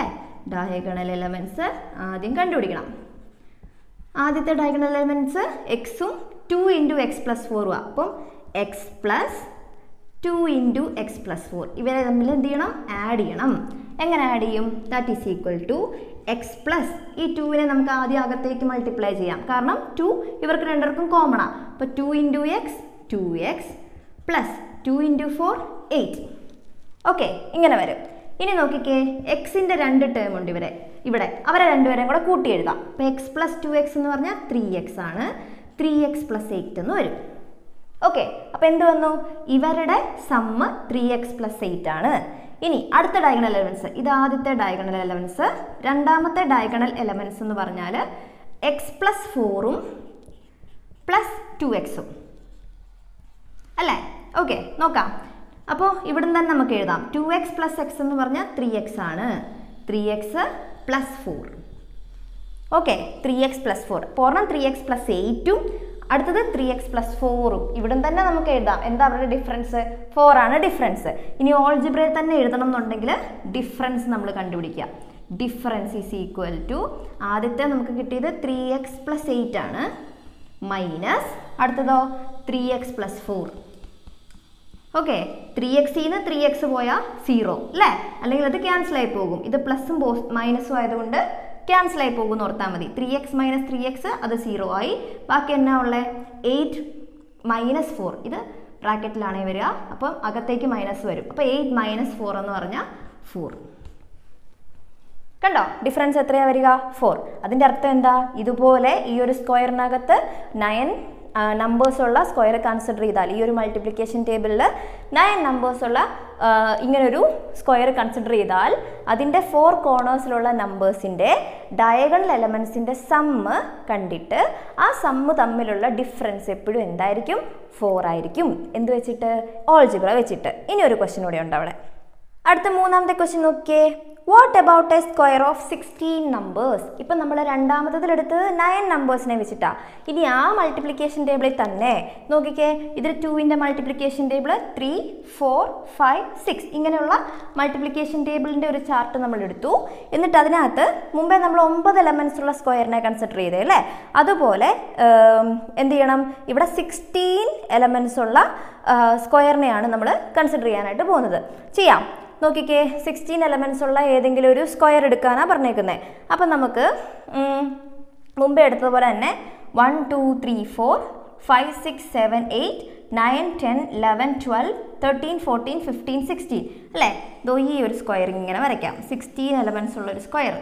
diagonal elements ആദ്യം കണ്ടുപിടിക്കണം ആദ്യത്തെ ഡയഗണൽ എലമെൻറ്റ്സ് എക്സും ടു ഇൻറ്റു എക്സ് പ്ലസ് ഫോറും അപ്പം x plus two into X plus four ഇവരെ തമ്മിൽ എന്ത് ചെയ്യണം ആഡ് ചെയ്യണം എങ്ങനെ ആഡ് ചെയ്യും that is equal to x plus ഈ ടുവിനെ നമുക്ക് ആദ്യം അകത്തേക്ക് മൾട്ടിപ്ലൈ ചെയ്യാം കാരണം ടു ഇവർക്ക് രണ്ടുപേർക്കും കോമൺ ആണ് അപ്പോൾ two into x two x plus two into four eight okay ഇങ്ങനെ വരും ഇനി നോക്കിക്കേ എക്സിൻ്റെ രണ്ട് ടേം ഉണ്ട് ഇവരെ ഇവിടെ അവരെ രണ്ടുപേരെയും കൂടെ കൂട്ടി എഴുതാം അപ്പോൾ എക്സ് പ്ലസ് ടു എക്സ് എന്ന് പറഞ്ഞാൽ ത്രീ എക്സ് ആണ് ത്രീ എക്സ് പ്ലസ് എയ്റ്റ് എന്ന് വരും ഓക്കെ അപ്പോൾ എന്ത് വന്നു ഇവരുടെ sum three x plus eight ആണ് ഇനി അടുത്ത ഡയഗണൽ എലമെൻസ് ഇത് ആദ്യത്തെ ഡയഗണൽ എലമെൻസ് രണ്ടാമത്തെ ഡയഗണൽ എലമെൻസ് എന്ന് പറഞ്ഞാൽ എക്സ് പ്ലസ് ഫോറും പ്ലസ് ടു എക്സും അല്ലേ ഓക്കെ നോക്കാം അപ്പോൾ ഇവിടുന്ന് തന്നെ നമുക്ക് എഴുതാം ടു എക്സ് പ്ലസ് എക്സ് എന്ന് പറഞ്ഞാൽ ത്രീ എക്സ് ആണ് three x plus four okay three x plus four പൂർണ്ണം ത്രീ എക്സ് പ്ലസ് എയ്റ്റും അടുത്തത് ത്രീ എക്സ് പ്ലസ് ഫോറും ഇവിടം തന്നെ നമുക്ക് എഴുതാം എന്താ അവരുടെ ഡിഫറൻസ് ഫോർ ആണ് ഡിഫറൻസ് ഇനി ഓൾജിബ്രയിൽ തന്നെ എഴുതണം എന്നുണ്ടെങ്കിൽ ഡിഫറൻസ് നമ്മൾ കണ്ടുപിടിക്കുക ഡിഫറൻസ് ഈസ് ഈക്വൽ ടു ആദ്യത്തെ നമുക്ക് കിട്ടിയത് ത്രീ എക്സ് പ്ലസ് എയ്റ്റ് ആണ് മൈനസ് അടുത്തതോ three x plus four okay three എക്സിന്ന് ത്രീ എക്സ് പോയാൽ സീറോ അല്ലേ അല്ലെങ്കിൽ അത് ക്യാൻസൽ ആയി പോകും ഇത് പ്ലസും മൈനസും ആയതുകൊണ്ട് ക്യാൻസൽ ആയി പോകും ഓർത്താൽ മതി three x minus three x അത് സീറോ ആയി ബാക്കി എന്നാ ഉള്ളത് എയ്റ്റ് മൈനസ് ഫോർ ഇത് ബ്രാക്കറ്റിലാണേ വരിക അപ്പം അകത്തേക്ക് മൈനസ് വരും അപ്പോൾ എയ്റ്റ് മൈനസ് ഫോർ എന്ന് പറഞ്ഞാൽ ഫോർ കണ്ടോ ഡിഫറൻസ് എത്രയാണ് വരിക ഫോർ അതിൻ്റെ അർത്ഥം എന്താ ഇതുപോലെ ഈ ഒരു സ്ക്വയറിനകത്ത് നയൻ നമ്പേഴ്സ് ഉള്ള സ്ക്വയർ കൺസിഡർ ചെയ്താൽ ഈ ഒരു മൾട്ടിപ്ലിക്കേഷൻ ടേബിളിൽ നയൻ നമ്പേഴ്സ് ഉള്ള ഇങ്ങനൊരു സ്ക്വയർ കൺസിഡർ ചെയ്താൽ അതിൻ്റെ ഫോർ കോർണേഴ്സിലുള്ള നമ്പേഴ്സിൻ്റെ ഡയഗണൽ എലമെൻസിൻ്റെ സമ്മ് കണ്ടിട്ട് ആ സമ്മ് തമ്മിലുള്ള ഡിഫറൻസ് എപ്പോഴും എന്തായിരിക്കും ഫോർ ആയിരിക്കും എന്ത് വെച്ചിട്ട് ഓൾജിബ്ര വെച്ചിട്ട് ഇനി ഒരു ക്വസ്റ്റ്യൻ കൂടെ ഉണ്ട് അവിടെ അടുത്ത മൂന്നാമത്തെ ക്വസ്റ്റ്യൻ നോക്കിയേ what about a square of sixteen numbers ഇപ്പം നമ്മൾ രണ്ടാമത്തതിലെടുത്തത് നയൻ നമ്പേഴ്സിനെ വെച്ചിട്ടാ ഇനി ആ മൾട്ടിപ്ലിക്കേഷൻ ടേബിളിൽ തന്നെ നോക്കിക്കേ ഇതിൽ ടുവിൻ്റെ multiplication table three four five six ഇങ്ങനെയുള്ള മൾട്ടിപ്ലിക്കേഷൻ ടേബിളിൻ്റെ ഒരു ചാർട്ട് നമ്മൾ എടുത്തു എന്നിട്ട് അതിനകത്ത് മുമ്പേ നമ്മൾ ഒമ്പത് എലമെൻസ് ഉള്ള സ്ക്വയറിനെ കൺസിഡർ ചെയ്തേ അല്ലേ അതുപോലെ എന്ത് ചെയ്യണം ഇവിടെ സിക്സ്റ്റീൻ എലമെൻസ് ഉള്ള സ്ക്വയറിനെയാണ് നമ്മൾ കൺസിഡർ ചെയ്യാനായിട്ട് പോകുന്നത് ചെയ്യാം നോക്കിക്കേ സിക്സ്റ്റീൻ എലമെൻസ് ഉള്ള ഏതെങ്കിലും ഒരു സ്ക്വയർ എടുക്കാനാണ് പറഞ്ഞേക്കുന്നത് അപ്പം നമുക്ക് മുമ്പേ എടുത്തതുപോലെ തന്നെ one two three four five six seven eight nine ten eleven twelve thirteen fourteen fifteen sixteen അല്ലേ ദോ ഈ ഒരു സ്ക്വയർ ഇങ്ങനെ വരയ്ക്കാം സിക്സ്റ്റീൻ എലമെൻസ് ഉള്ള ഒരു സ്ക്വയർ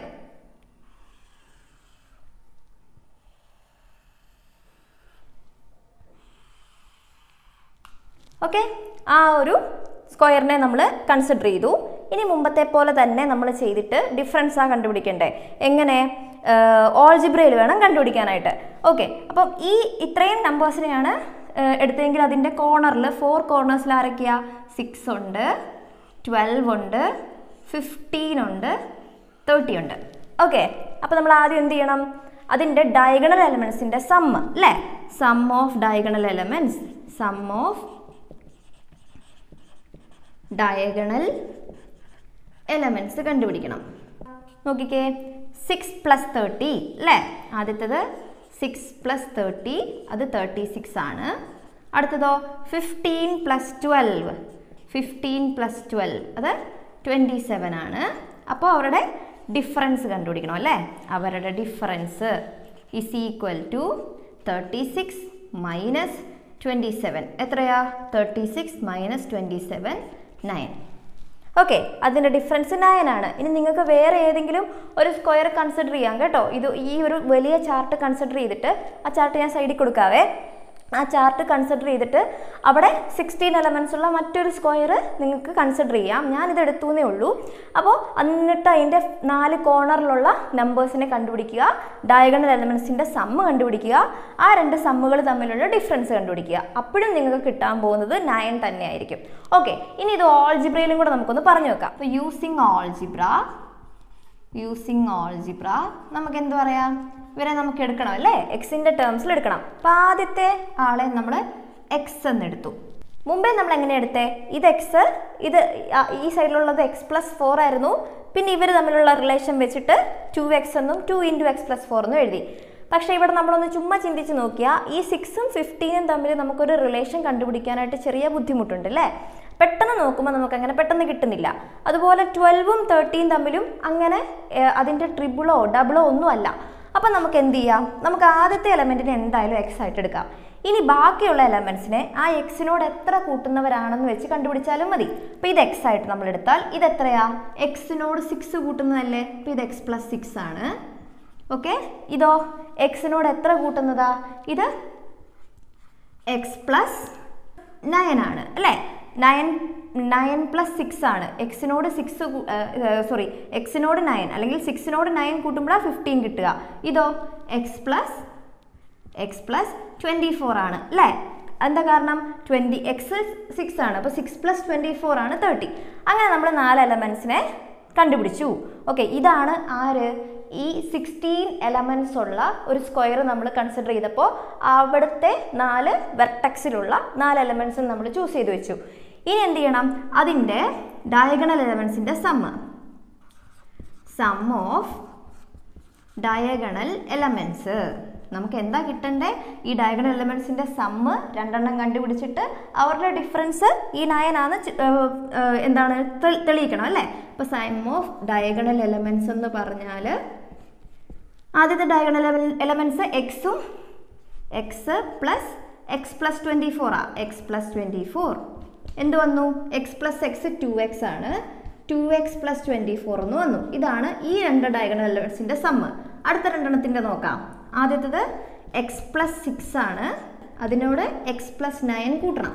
ഓക്കെ ആ ഒരു സ്ക്വയറിനെ നമ്മൾ കൺസിഡർ ചെയ്തു ഇനി മുമ്പത്തെ പോലെ തന്നെ നമ്മൾ ചെയ്തിട്ട് ഡിഫറൻസ് ആ കണ്ടുപിടിക്കണ്ടേ എങ്ങനെ ഓൾജിബ്രയിൽ വേണം കണ്ടുപിടിക്കാനായിട്ട് ഓക്കെ അപ്പം ഈ ഇത്രയും നമ്പേഴ്സിനെയാണ് എടുത്തെങ്കിൽ അതിൻ്റെ കോർണറിൽ ഫോർ കോർണേഴ്സിൽ ആരൊക്കെയാ സിക്സ് ഉണ്ട് ട്വൽവ് ഉണ്ട് ഫിഫ്റ്റീൻ ഉണ്ട് തേർട്ടി ഉണ്ട് ഓക്കെ അപ്പോൾ നമ്മൾ ആദ്യം എന്ത് ചെയ്യണം അതിൻ്റെ ഡയഗണൽ എലമെൻസിൻ്റെ സമ്മ് അല്ലേ sum of diagonal elements sum of diagonal elements കണ്ടുപിടിക്കണം നോക്കിക്കേ സിക്സ് പ്ലസ് തേർട്ടി അല്ലേ ആദ്യത്തത് സിക്സ് പ്ലസ് തേർട്ടി അത് തേർട്ടി സിക്സ് ആണ് അടുത്തതോ fifteen plus twelve fifteen plus twelve അത് ട്വൻറ്റി സെവൻ ആണ് അപ്പോൾ അവരുടെ ഡിഫറൻസ് കണ്ടുപിടിക്കണം അല്ലേ അവരുടെ difference is equal to thirty six minus twenty seven എത്രയാ thirty six minus twenty seven nine okay അതിൻ്റെ ഡിഫറൻസ് നയൻ ആണ് ഇനി നിങ്ങൾക്ക് വേറെ ഏതെങ്കിലും ഒരു സ്ക്വയർ കൺസിഡർ ചെയ്യാം കേട്ടോ ഇത് ഈ ഒരു വലിയ ചാർട്ട് കൺസിഡർ ചെയ്തിട്ട് ആ ചാർട്ട് ഞാൻ സൈഡിൽ കൊടുക്കാവേ ആ ചാർട്ട് കൺസിഡർ ചെയ്തിട്ട് അവിടെ സിക്സ്റ്റീൻ എലമെൻസ് ഉള്ള മറ്റൊരു സ്ക്വയർ നിങ്ങൾക്ക് കൺസിഡർ ചെയ്യാം ഞാനിത് എടുത്തു എന്നേ ഉള്ളൂ അപ്പോൾ എന്നിട്ട് അതിൻ്റെ നാല് കോർണറിലുള്ള നമ്പേഴ്സിനെ കണ്ടുപിടിക്കുക ഡയഗണൽ എലമെൻസിൻ്റെ സമ്മ് കണ്ടുപിടിക്കുക ആ രണ്ട് സമ്മുകൾ തമ്മിലുള്ള ഡിഫറൻസ് കണ്ടുപിടിക്കുക അപ്പോഴും നിങ്ങൾക്ക് കിട്ടാൻ പോകുന്നത് നയൻ തന്നെയായിരിക്കും ഓക്കെ ഇനി ഇത് ഓൾജിബ്രയിലും കൂടെ നമുക്കൊന്ന് പറഞ്ഞു വെക്കാം അപ്പോൾ യൂസിങ് ഓൾജിബ്ര യൂസിങ് ഓൾജിബ്ര നമുക്ക് എന്ത് പറയാം ഇവരെ നമുക്ക് എടുക്കണം അല്ലേ എക്സിൻ്റെ ടേംസിൽ എടുക്കണം അപ്പം ആദ്യത്തെ ആളെ നമ്മൾ എക്സ് എന്നെടുത്തു മുമ്പേ നമ്മൾ എങ്ങനെ എടുത്തേ ഇത് എക്സ് ഇത് ആ, ഈ സൈഡിലുള്ളത് എക്സ് പ്ലസ് ഫോർ ആയിരുന്നു പിന്നെ ഇവർ തമ്മിലുള്ള റിലേഷൻ വെച്ചിട്ട് ടു എക്സ് എന്നും two into X plus four എന്നും എഴുതി പക്ഷേ ഇവിടെ നമ്മളൊന്ന് ചുമ്മാ ചിന്തിച്ച് നോക്കിയാൽ ഈ സിക്സും ഫിഫ്റ്റീനും തമ്മിൽ നമുക്കൊരു റിലേഷൻ കണ്ടുപിടിക്കാനായിട്ട് ചെറിയ ബുദ്ധിമുട്ടുണ്ട് അല്ലേ പെട്ടെന്ന് നോക്കുമ്പോൾ നമുക്ക് അങ്ങനെ പെട്ടെന്ന് കിട്ടുന്നില്ല അതുപോലെ ട്വൽവും തേർട്ടീൻ തമ്മിലും അങ്ങനെ ഏഹ്, അതിൻ്റെ ട്രിബിളോ ഡബിളോ ഒന്നും അല്ല അപ്പം നമുക്ക് എന്ത് ചെയ്യാം നമുക്ക് ആദ്യത്തെ എലമെൻറ്റിനെ എന്തായാലും എക്സ് ആയിട്ട് എടുക്കാം ഇനി ബാക്കിയുള്ള എലമെൻസിനെ ആ എക്സിനോട് എത്ര കൂട്ടുന്നവരാണെന്ന് വെച്ച് കണ്ടുപിടിച്ചാലും മതി അപ്പോൾ ഇത് എക്സ് ആയിട്ട് നമ്മൾ എടുത്താൽ ഇത് എത്രയാ എക്സിനോട് സിക്സ് കൂട്ടുന്നതല്ലേ അപ്പോൾ ഇത് എക്സ് പ്ലസ് സിക്സ് ആണ് ഓക്കെ ഇതോ എക്സിനോട് എത്ര കൂട്ടുന്നതാ ഇത് എക്സ് പ്ലസ് നയൻ ആണ് അല്ലേ നയൻ നയൻ പ്ലസ് സിക്സ് ആണ് എക്സിനോട് സിക്സ് സോറി എക്സിനോട് നയൻ അല്ലെങ്കിൽ സിക്സിനോട് നയൻ കൂട്ടുമ്പോഴാണ് ഫിഫ്റ്റീൻ കിട്ടുക ഇതോ x plus x plus twenty four ആണ് അല്ലേ എന്താ കാരണം ട്വൻറ്റി എക്സ് സിക്സ് ആണ് അപ്പോൾ സിക്സ് പ്ലസ് ട്വൻറ്റി ഫോർ ആണ് തേർട്ടി അങ്ങനെ നമ്മൾ നാല് എലമെൻസിനെ കണ്ടുപിടിച്ചു ഓക്കെ ഇതാണ് ആര് ഈ സിക്സ്റ്റീൻ എലമെൻസ് ഉള്ള ഒരു സ്ക്വയർ നമ്മൾ കൺസിഡർ ചെയ്തപ്പോൾ അവിടുത്തെ നാല് വെർട്ടക്സിലുള്ള നാല് എലമെൻസും നമ്മൾ ചൂസ് ചെയ്ത് വെച്ചു ഇനി എന്ത് ചെയ്യണം അതിൻ്റെ ഡയഗണൽ എലമെൻസിൻ്റെ sum sum of diagonal elements നമുക്ക് എന്താ കിട്ടണ്ടേ ഈ ഡയഗണൽ എലമെൻസിൻ്റെ സമ്മ് രണ്ടെണ്ണം കണ്ടുപിടിച്ചിട്ട് അവരുടെ ഡിഫറൻസ് ഈ നയനാണ് ചി- ഏർ, ഏർ, എന്താണ് തെ- തെളിയിക്കണം അല്ലേ അപ്പോൾ സം ഓഫ് ഡയഗണൽ എലമെൻസ് എന്ന് പറഞ്ഞാൽ ആദ്യത്തെ ഡയഗണൽ എലമെൻസ് എക്സും x plus x plus twenty ഫോറാ എക്സ് പ്ലസ് ട്വൻറ്റി ഫോർ എന്ത് വന്നു x plus x two x ആണ് two x plus twenty four എന്ന് വന്നു ഇതാണ് ഈ രണ്ട് ഡയഗണൽ എലമെൻസിൻ്റെ സമ്മ് അടുത്ത രണ്ടെണ്ണത്തിൻ്റെ നോക്കാം ആദ്യത്തേത് എക്സ് പ്ലസ് സിക്സ് ആണ് അതിനോട് എക്സ് പ്ലസ് നയൻ കൂട്ടണം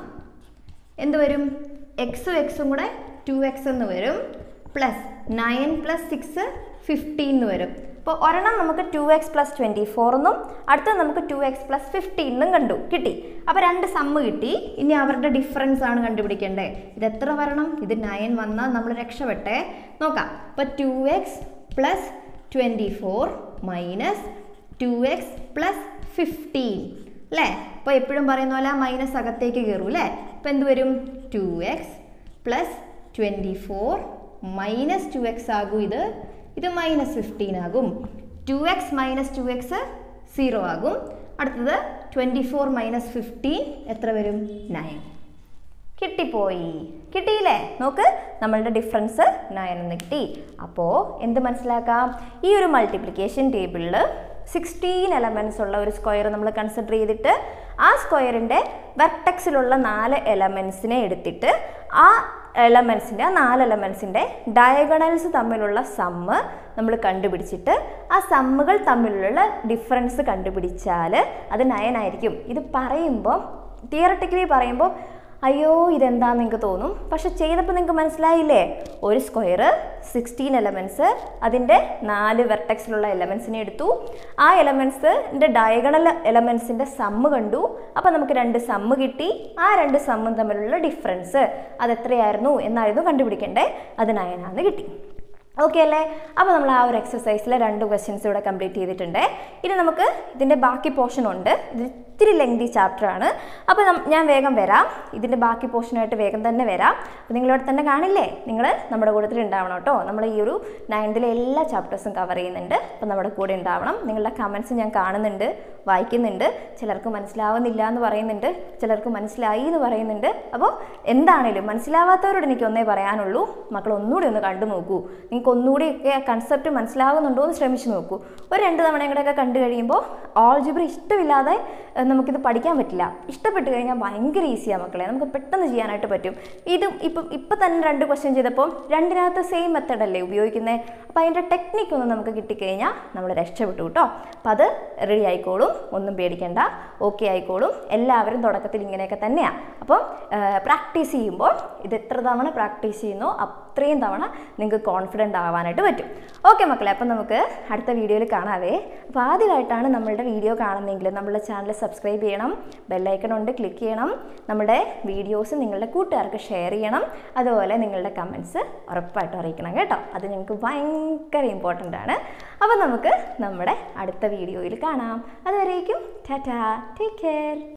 എന്ത് വരും എക്സും എക്സും കൂടെ ടു എക്സ് എന്ന് വരും plus nine plus six fifteen എന്ന് വരും അപ്പോൾ ഒരെണ്ണം നമുക്ക് two x plus twenty four എന്നും അടുത്തത് നമുക്ക് ടു എക്സ് പ്ലസ് ഫിഫ്റ്റീൻ എന്നും കണ്ടു കിട്ടി അപ്പോൾ രണ്ട് സമ്മ് കിട്ടി ഇനി അവരുടെ ഡിഫറൻസ് ആണ് കണ്ടുപിടിക്കേണ്ടത് ഇത് എത്ര വരണം ഇത് നയൻ വന്നാൽ നമ്മൾ രക്ഷപ്പെട്ടെ നോക്കാം അപ്പോൾ two x plus twenty four minus two x plus fifteen അല്ലേ അപ്പോൾ എപ്പോഴും പറയുന്ന പോലെ മൈനസ് അകത്തേക്ക് കയറും അല്ലേ അപ്പോൾ എന്ത് വരും two x plus twenty four minus two x ആകും ഇത് ഇത് മൈനസ് ഫിഫ്റ്റീൻ ആകും two x minus two x zero ആകും അടുത്തത് ട്വൻറ്റി ഫോർ മൈനസ് ഫിഫ്റ്റീൻ എത്ര വരും നയൻ കിട്ടിപ്പോയി കിട്ടിയില്ലേ നോക്ക് നമ്മളുടെ ഡിഫറൻസ് നയൻ എന്ന് കിട്ടി അപ്പോൾ എന്ത് മനസ്സിലാക്കാം ഈ ഒരു മൾട്ടിപ്ലിക്കേഷൻ ടേബിളിൽ സിക്സ്റ്റീൻ എലമെൻസ് ഉള്ള ഒരു സ്ക്വയർ നമ്മൾ കൺസിഡർ ചെയ്തിട്ട് ആ സ്ക്വയറിൻ്റെ വെർട്ടക്സിലുള്ള നാല് എലമെൻസിനെ എടുത്തിട്ട് ആ എലമെൻസിൻ്റെ ആ നാല് എലമെൻസിൻ്റെ ഡയഗണൽസ് തമ്മിലുള്ള സമ്മ് നമ്മൾ കണ്ടുപിടിച്ചിട്ട് ആ സമ്മുകൾ തമ്മിലുള്ള ഡിഫറൻസ് കണ്ടുപിടിച്ചാൽ അത് നയനായിരിക്കും ഇത് പറയുമ്പോൾ തിയറട്ടിക്കലി പറയുമ്പോൾ അയ്യോ ഇതെന്താന്ന് നിങ്ങൾക്ക് തോന്നും പക്ഷെ ചെയ്തപ്പോൾ നിങ്ങൾക്ക് മനസ്സിലായില്ലേ ഒരു സ്ക്വയർ സിക്സ്റ്റീൻ എലമെൻറ്റ്സ് അതിൻ്റെ നാല് വെർട്ടക്സിലുള്ള എലമെൻസിനെ എടുത്തു ആ എലമെൻസിൻ്റെ ഡയഗണൽ എലമെൻസിൻ്റെ സമ്മ് കണ്ടു അപ്പോൾ നമുക്ക് രണ്ട് സമ്മ് കിട്ടി ആ രണ്ട് സമ്മും തമ്മിലുള്ള ഡിഫറൻസ് അതെത്രയായിരുന്നു എന്നായിരുന്നു കണ്ടുപിടിക്കേണ്ടേ അത് നയനാന്ന് കിട്ടി ഓക്കെ അല്ലേ അപ്പോൾ നമ്മൾ ആ ഒരു എക്സസൈസിലെ രണ്ട് ക്വസ്റ്റ്യൻസ് ഇവിടെ കംപ്ലീറ്റ് ചെയ്തിട്ടുണ്ട് ഇനി നമുക്ക് ഇതിൻ്റെ ബാക്കി പോർഷൻ ഉണ്ട് ഇത് ഇത്തിരി ലെങ്തി ചാപ്റ്റർ ആണ് അപ്പോൾ നം- ഞാൻ വേഗം വരാം ഇതിൻ്റെ ബാക്കി പോർഷനായിട്ട് വേഗം തന്നെ വരാം അപ്പോൾ നിങ്ങളിവിടെ തന്നെ കാണില്ലേ നിങ്ങൾ നമ്മുടെ കൂട്ടത്തിൽ ഉണ്ടാവണം കേട്ടോ നമ്മൾ ഈ ഒരു നയൻത്തിലെ എല്ലാ ചാപ്റ്റേഴ്സും കവർ ചെയ്യുന്നുണ്ട് അപ്പോൾ നമ്മുടെ കൂടെ ഉണ്ടാവണം നിങ്ങളുടെ കമൻസ് ഞാൻ കാണുന്നുണ്ട് വായിക്കുന്നുണ്ട് ചിലർക്ക് മനസ്സിലാവുന്നില്ല എന്ന് പറയുന്നുണ്ട് ചിലർക്ക് മനസ്സിലായി എന്ന് പറയുന്നുണ്ട് അപ്പോൾ എന്താണേലും മനസ്സിലാവാത്തവരോട് എനിക്ക് ഒന്നേ പറയാനുള്ളൂ മക്കൾ ഒന്നുകൂടി ഒന്ന് കണ്ടു നോക്കൂ നിങ്ങൾക്ക് ഒന്നുകൂടിയൊക്കെ കൺസെപ്റ്റ് മനസ്സിലാവുന്നുണ്ടോ എന്ന് ശ്രമിച്ചു നോക്കൂ ഒരു രണ്ട് തവണ കൂടെയൊക്കെ കണ്ടു കഴിയുമ്പോൾ ഓൾജിബ്ര ഇഷ്ടമില്ലാതെ ഏഹ്, നമുക്കിത് പഠിക്കാൻ പറ്റില്ല ഇഷ്ടപ്പെട്ട് കഴിഞ്ഞാൽ ഭയങ്കര ഈസിയാണ് മക്കളെ നമുക്ക് പെട്ടെന്ന് ചെയ്യാനായിട്ട് പറ്റും ഇത് ഇപ്പം ഇപ്പം തന്നെ രണ്ട് ക്വസ്റ്റ്യൻ ചെയ്തപ്പോൾ രണ്ടിനകത്ത് സെയിം മെത്തഡ് അല്ലേ ഉപയോഗിക്കുന്നത് അപ്പോൾ അതിൻ്റെ ടെക്നിക്ക് ഒന്ന് നമുക്ക് കിട്ടിക്കഴിഞ്ഞാൽ നമ്മൾ രക്ഷപ്പെട്ടു കേട്ടോ അപ്പോൾ അത് റെഡി ആയിക്കോളും ഒന്നും പേടിക്കേണ്ട ഓക്കെ ആയിക്കോളും എല്ലാവരും തുടക്കത്തിൽ ഇങ്ങനെയൊക്കെ തന്നെയാണ് അപ്പം പ്രാക്ടീസ് ചെയ്യുമ്പോൾ ഇത് എത്ര തവണ പ്രാക്ടീസ് ചെയ്യുന്നോ അത്രയും തവണ നിങ്ങൾക്ക് കോൺഫിഡൻ്റ് ആവാനായിട്ട് പറ്റും ഓക്കെ മക്കളെ അപ്പം നമുക്ക് അടുത്ത വീഡിയോയിൽ കാണാവേ അപ്പോൾ ആദ്യമായിട്ടാണ് നമ്മളുടെ വീഡിയോ കാണുന്നതെങ്കിൽ നമ്മളുടെ ചാനൽ സബ്സ്ക്രൈബ് ചെയ്യണം ബെല്ലൈക്കൺ ഉണ്ട് ക്ലിക്ക് ചെയ്യണം നമ്മുടെ വീഡിയോസ് നിങ്ങളുടെ കൂട്ടുകാർക്ക് ഷെയർ ചെയ്യണം അതുപോലെ നിങ്ങളുടെ കമൻസ് ഉറപ്പായിട്ടും അറിയിക്കണം കേട്ടോ അത് ഞങ്ങൾക്ക് ഭയങ്കര ഇമ്പോർട്ടൻ്റ് ആണ് അപ്പോൾ നമുക്ക് നമ്മുടെ അടുത്ത വീഡിയോയിൽ കാണാം അതുവരേക്കും ടാറ്റാ ടേക്ക് കെയർ